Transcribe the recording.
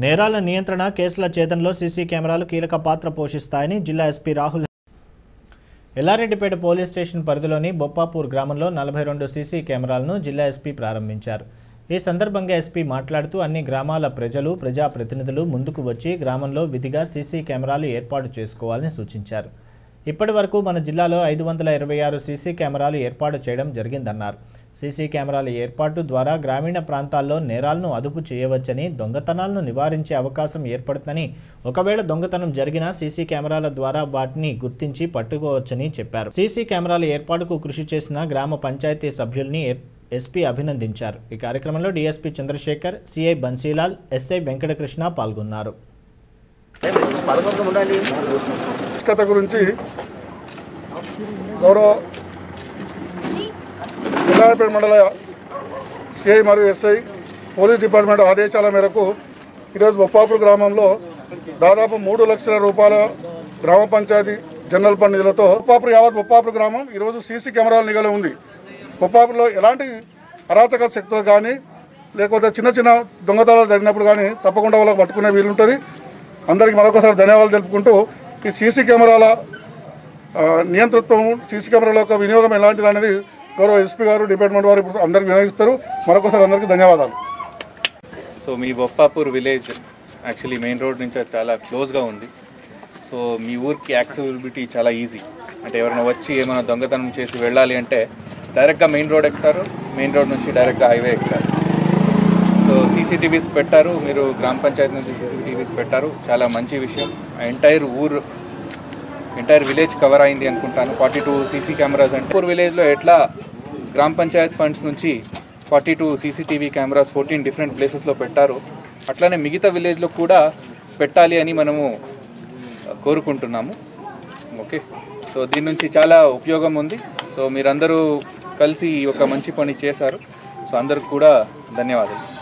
నేరాల నియంత్రణ కేసుల ఛేదంలో సీసీ కెమెరాలు కీలక పాత్ర పోషిస్తాయని జిల్లా SP Rahul Yellareddypet police station పరిధిలోని బొప్పాపూర్ గ్రామంలో నలభై రెండు సీసీ కెమెరాలను జిల్లా ఎస్పీ ప్రారంభించారు ఈ సందర్భంగా ఎస్పీ మాట్లాడుతూ అన్ని గ్రామాల ప్రజలు ప్రజాప్రతినిధులు ముందుకు వచ్చి గ్రామంలో విధిగా సీసీ కెమెరాలు ఏర్పాటు చేసుకోవాలని సూచించారు ఇప్పటి వరకు మన జిల్లాలో ఐదు వందల ఇరవై ఆరు సీసీ కెమెరాలు ఏర్పాటు చేయడం జరిగిందన్నారు సీసీ కెమెరాల ఏర్పాటు ద్వారా గ్రామీణ ప్రాంతాల్లో నేరాలను అదుపు చేయవచ్చని దొంగతనాలను నివారించే అవకాశం ఏర్పడుతుందని ఒకవేళ దొంగతనం జరిగినా సీసీ కెమెరాల ద్వారా వాటిని గుర్తించి పట్టుకోవచ్చని చెప్పారు సీసీ కెమెరాల ఏర్పాటుకు కృషి చేసిన గ్రామ పంచాయతీ సభ్యుల్ని ఎర్- ఎస్పీ అభినందించారు ఈ కార్యక్రమంలో DSP Chandrashekar CI Bansilal SI Venkatakrishna పాల్గొన్నారు కథ గురించి గౌరవ జిల్లాపేట మండల సిఐ మరియు ఎస్ఐ పోలీస్ డిపార్ట్మెంట్ ఆదేశాల మేరకు ఈరోజు బొప్పాపూర్ గ్రామంలో దాదాపు మూడు లక్షల రూపాయల గ్రామ పంచాయతీ జనరల్ ఫండ్ నిధులతో బొప్పాపూర్ యావత్ బొప్పాపూర్ గ్రామం ఈరోజు సీసీ కెమెరాల నిఘలో ఉంది బొప్పాపూర్లో ఎలాంటి అరాచక శక్తులు కానీ లేకపోతే చిన్న చిన్న దొంగతనాలు జరిగినప్పుడు కానీ తప్పకుండా వాళ్ళకి పట్టుకునే వీలుంటుంది అందరికీ మరొకసారి ధన్యవాదాలు తెలుపుకుంటూ ఈ సీసీ కెమెరాల ఆ, నియంతృత్వం సీసీ కెమెరాల యొక్క వినియోగం ఎలాంటిది అనేది గౌరవ ఎస్పీ గారు డిపార్ట్మెంట్ వారు ఇప్పుడు అందరికీ వినియోగిస్తారు మరొకసారి అందరికీ ధన్యవాదాలు సో మీ Boppapur village actually main road నుంచి అది చాలా క్లోజ్గా ఉంది సో మీ ఊరికి యాక్సెసిబిలిటీ చాలా ఈజీ అంటే ఎవరైనా వచ్చి ఏమైనా దొంగతనం చేసి వెళ్ళాలి అంటే డైరెక్ట్గా మెయిన్ రోడ్ ఎక్కుతారు మెయిన్ రోడ్ నుంచి డైరెక్ట్గా హైవే ఎక్కుతారు సో సీసీటీవీస్ పెట్టారు మీరు గ్రామ పంచాయతీ నుంచి సీసీటీవీస్ పెట్టారు చాలా మంచి విషయం ఎంటైర్ ఊరు ఎంటైర్ విలేజ్ కవర్ అయింది అనుకుంటాను ఫార్టీ టూ సీసీ కెమెరాస్ అంటే ఊరు విలేజ్లో ఎట్లా గ్రామ పంచాయత్ ఫండ్స్ నుంచి forty two CCTV cameras fourteen different ప్లేసెస్లో పెట్టారు అట్లానే మిగతా విలేజ్లో కూడా పెట్టాలి అని మనము కోరుకుంటున్నాము ఓకే సో దీని నుంచి చాలా ఉపయోగం ఉంది సో మీరందరూ కలిసి ఒక మంచి పని చేశారు సో అందరికి కూడా ధన్యవాదాలు